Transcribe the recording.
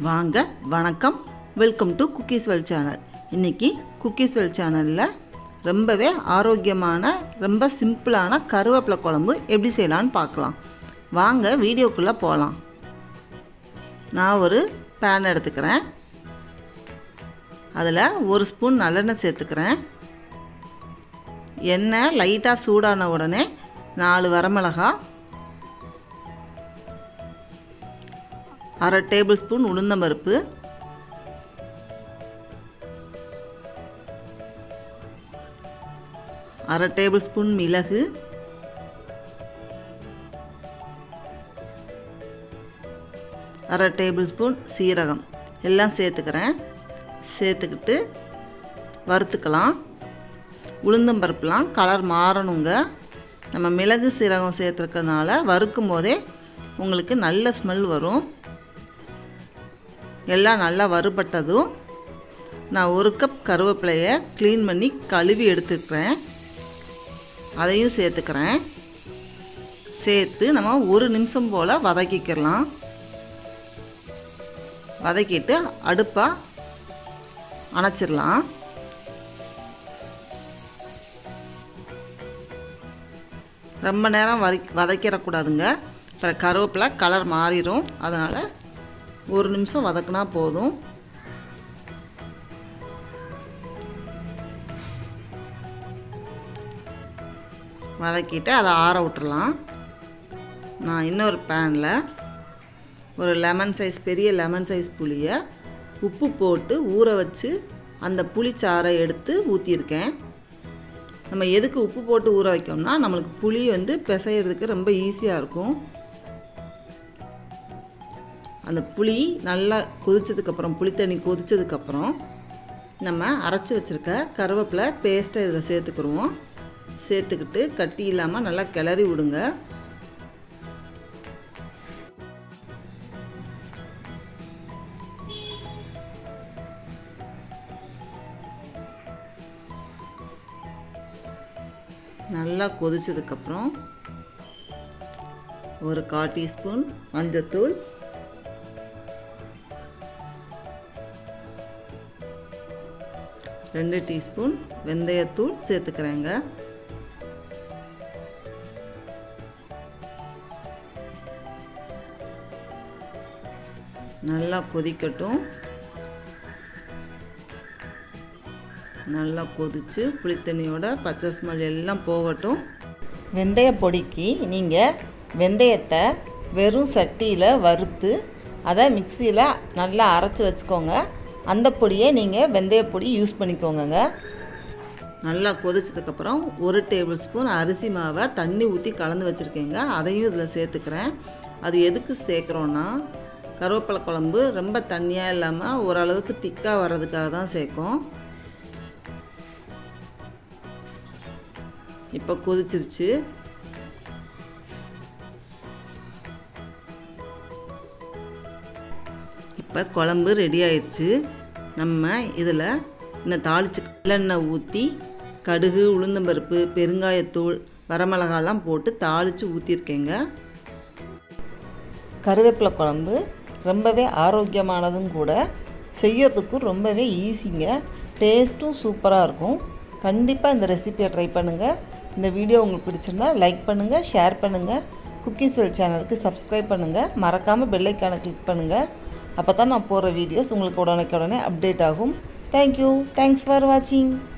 வாங்க வணக்கம் welcome to cookies well channel இன்றைக்கி குக்கீஸ் வெல் சேனலில் ரொம்பவே ஆரோக்கியமான ரொம்ப சிம்பிளான கருவேப்பிலை குழம்பு எப்படி செய்யலான்னு பார்க்கலாம் வாங்க வீடியோக்குள்ளே போகலாம் நான் ஒரு பேன் எடுத்துக்கிறேன் அதில் ஒரு ஸ்பூன் நல்லெண்ணெய் சேர்த்துக்கிறேன் எண்ணெய் லைட்டாக சூடான உடனே நாலு வரமிளகா அரை டேபிள் ஸ்பூன் உளுந்தம்பருப்பு அரை டேபிள் ஸ்பூன் மிளகு அரை டேபிள் ஸ்பூன் சீரகம் எல்லாம் சேர்த்துக்கிறேன் சேர்த்துக்கிட்டு வறுத்துக்கலாம் உளுந்தம்பருப்புலாம் கலர் மாறணுங்க நம்ம மிளகு சீரகம் சேர்த்துருக்கனால வறுக்கும் போதே உங்களுக்கு நல்ல ஸ்மெல் வரும் எல்லாம் நல்லா வறுபட்டதும் நான் ஒரு கப் கருவேப்பிலையை க்ளீன் பண்ணி கழுவி எடுத்துக்கிறேன் அதையும் சேர்த்துக்கிறேன் சேர்த்து நம்ம ஒரு நிமிஷம் போல் வதக்கிக்கலாம் வதக்கிட்டு அடுப்பாக அணைச்சிடலாம் ரொம்ப நேரம் வதக்கி வதக்கிடக்கூடாதுங்க அப்புறம் கருவேப்பிலை கலர் மாறிடும் அதனால் ஒரு நிமிஷம் வதக்குனா போதும் வதக்கிட்டு அதை ஆற விட்டுறலாம் நான் இன்னொரு பேனில் ஒரு லெமன் சைஸ் பெரிய லெமன் சைஸ் புளியை உப்பு போட்டு ஊற வச்சு அந்த புளிச்சாறை எடுத்து ஊற்றியிருக்கேன் நம்ம எதுக்கு உப்பு போட்டு ஊற வைக்கோம்னா நம்மளுக்கு புளி வந்து பிசையிறதுக்கு ரொம்ப ஈஸியாக இருக்கும் அந்த புளி நல்லா கொதிச்சதுக்கப்புறம் புளி தண்ணி கொதிச்சதுக்கப்புறம் நம்ம அரைச்சி வச்சுருக்க கருவேப்பிலை பேஸ்ட்டை இதில் சேர்த்துக்குருவோம் சேர்த்துக்கிட்டு கட்டி இல்லாமல் நல்லா கிளறி விடுங்க நல்லா கொதிச்சதுக்கப்புறம் ஒரு கால் டீஸ்பூன் மஞ்சத்தூள் ரெண்டு டீஸ்பூன் வெந்தயத்தூள் சேர்த்துக்கிறேங்க நல்லா கொதிக்கட்டும் நல்லா கொதித்து புளித்தண்ணியோட பச்சை ஸ்மெல் எல்லாம் போகட்டும் வெந்தய பொடிக்கு நீங்கள் வெந்தயத்தை வெறும் சட்டியில் வறுத்து அதை மிக்சியில் நல்லா அரைச்சி வச்சுக்கோங்க அந்த பொடியை நீங்கள் வெந்தய பொடி யூஸ் பண்ணிக்கோங்கங்க நல்லா கொதிச்சதுக்கப்புறம் ஒரு டேபிள் ஸ்பூன் அரிசி மாவை தண்ணி ஊற்றி கலந்து வச்சுருக்கேங்க அதையும் இதில் சேர்த்துக்கிறேன் அது எதுக்கு சேர்க்குறோன்னா கருவேப்பிலை குழம்பு ரொம்ப தண்ணியாக இல்லாமல் ஓரளவுக்கு திக்காக வர்றதுக்காக தான் சேர்க்கும் இப்போ கொதிச்சிருச்சு இப்போ குழம்பு ரெடி ஆயிடுச்சு நம்ம இதில் இன்னும் தாளிச்சு நல்லெண்ணெய் ஊற்றி கடுகு உளுந்தம்பருப்பு பெருங்காயத்தூள் வரமிளகாலாம் போட்டு தாளித்து ஊற்றிருக்கேங்க கருவேப்பிலை குழம்பு ரொம்பவே ஆரோக்கியமானதும் கூட செய்யறதுக்கும் ரொம்பவே ஈஸிங்க டேஸ்ட்டும் சூப்பராக இருக்கும் கண்டிப்பாக இந்த ரெசிபியை ட்ரை பண்ணுங்கள் இந்த வீடியோ உங்களுக்கு பிடிச்சிருந்தா லைக் பண்ணுங்கள் ஷேர் பண்ணுங்கள் குக்கீஸ் வெல் சேனலுக்கு சப்ஸ்கிரைப் பண்ணுங்கள் மறக்காமல் பெல்லைக்கான கிளிக் பண்ணுங்கள் அப்போ தான் நான் போடுற வீடியோஸ் உங்களுக்கு உடனே உடனே அப்டேட் ஆகும் தேங்க்யூ தேங்க்ஸ் ஃபார் வாட்சிங்